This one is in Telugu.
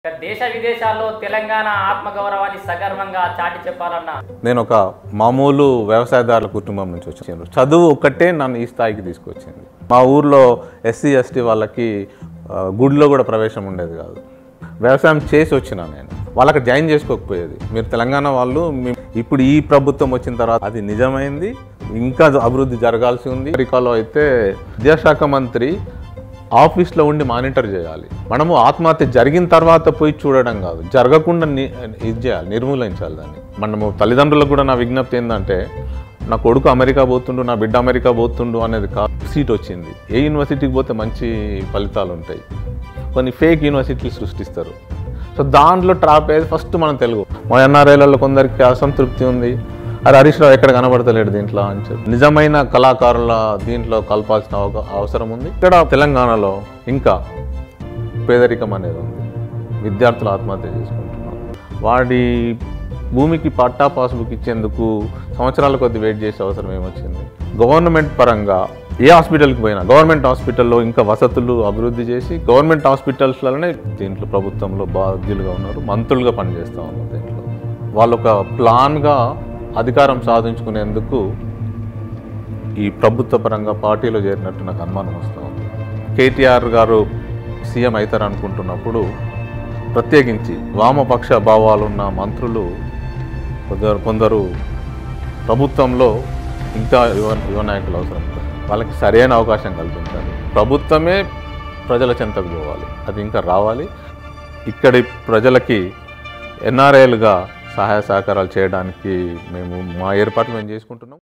ఇక దేశ విదేశాల్లో తెలంగాణ ఆత్మగౌరవాన్ని సగర్వంగా చాటి చెప్పాలన్న నేను ఒక మామూలు వ్యవసాయదారుల కుటుంబం నుంచి వచ్చాను చదువు ఒక్కటే నన్ను ఈ స్థాయికి తీసుకొచ్చింది మా ఊర్లో ఎస్సీ ఎస్టీ వాళ్ళకి ఆ, గుడిలో కూడా ప్రవేశం ఉండేది కాదు వ్యవసాయం చేసి వచ్చిన నేను వాళ్ళకి జాయిన్ చేసుకోకపోయేది మీరు తెలంగాణ వాళ్ళు మీ- ఇప్పుడు ఈ ప్రభుత్వం వచ్చిన తర్వాత అది నిజమైంది ఇంకా అభివృద్ధి జరగాల్సి ఉంది అమెరికాలో అయితే విద్యాశాఖ మంత్రి ఆఫీస్లో ఉండి మానిటర్ చేయాలి మనము ఆత్మహత్య జరిగిన తర్వాత పోయి చూడడం కాదు జరగకుండా ని- ఇది చేయాలి నిర్మూలించాలి దాన్ని మనము తల్లిదండ్రులకు కూడా నా విజ్ఞప్తి ఏంటంటే నా కొడుకు అమెరికా పోతుండు నా బిడ్డ అమెరికా పోతుండు అనేది కాదు సీట్ వచ్చింది ఏ యూనివర్సిటీకి పోతే మంచి ఫలితాలు ఉంటాయి కొన్ని ఫేక్ యూనివర్సిటీలు సృష్టిస్తారు సో దాంట్లో ట్రాప్ అయ్యేది ఫస్ట్ మనం తెలుగు మా ఎన్ఆర్ఐలలో కొందరికి అసంతృప్తి ఉంది అరే హరీష్ రావు ఎక్కడ కనబడతలేడు దీంట్లో అని చెప్పి నిజమైన కళాకారుల దీంట్లో కలపాల్సిన అవక- అవసరం ఉంది ఇక్కడ తెలంగాణలో ఇంకా పేదరికం అనేది ఉంది విద్యార్థులు ఆత్మహత్య చేసుకుంటున్నారు వాడి భూమికి పట్టా పాస్బుక్ ఇచ్చేందుకు సంవత్సరాల కొద్ది వెయిట్ చేసే అవసరం ఏమొచ్చింది గవర్నమెంట్ పరంగా ఏ హాస్పిటల్కి పోయినా గవర్నమెంట్ హాస్పిటల్లో ఇంకా వసతులు అభివృద్ధి చేసి గవర్నమెంట్ హాస్పిటల్స్లోనే దీంట్లో ప్రభుత్వంలో బాధ్యులుగా ఉన్నారు మంత్రులుగా పనిచేస్తూ ఉన్నారు దీంట్లో వాళ్ళు ఒక ప్లాన్గా అధికారం సాధించుకునేందుకు ఈ ప్రభుత్వ పరంగా పార్టీలో చేరినట్టు నాకు అనుమానం వస్తూ ఉంది కేటీఆర్ గారు సీఎం అవుతారు అనుకుంటున్నప్పుడు ప్రత్యేకించి వామపక్ష భావాలున్న మంత్రులు కొందరు కొందరు ప్రభుత్వంలో ఇంకా యువ యువ నాయకులు అవసరం వాళ్ళకి సరైన అవకాశం కల్పించాలి ప్రభుత్వమే ప్రజల చెంతకు పోవాలి అది ఇంకా రావాలి ఇక్కడి ప్రజలకి ఎన్ఆర్ఐలుగా సహాయ సహకారాలు చేయడానికి మేము మా ఏర్పాట్లు మేము చేసుకుంటున్నాం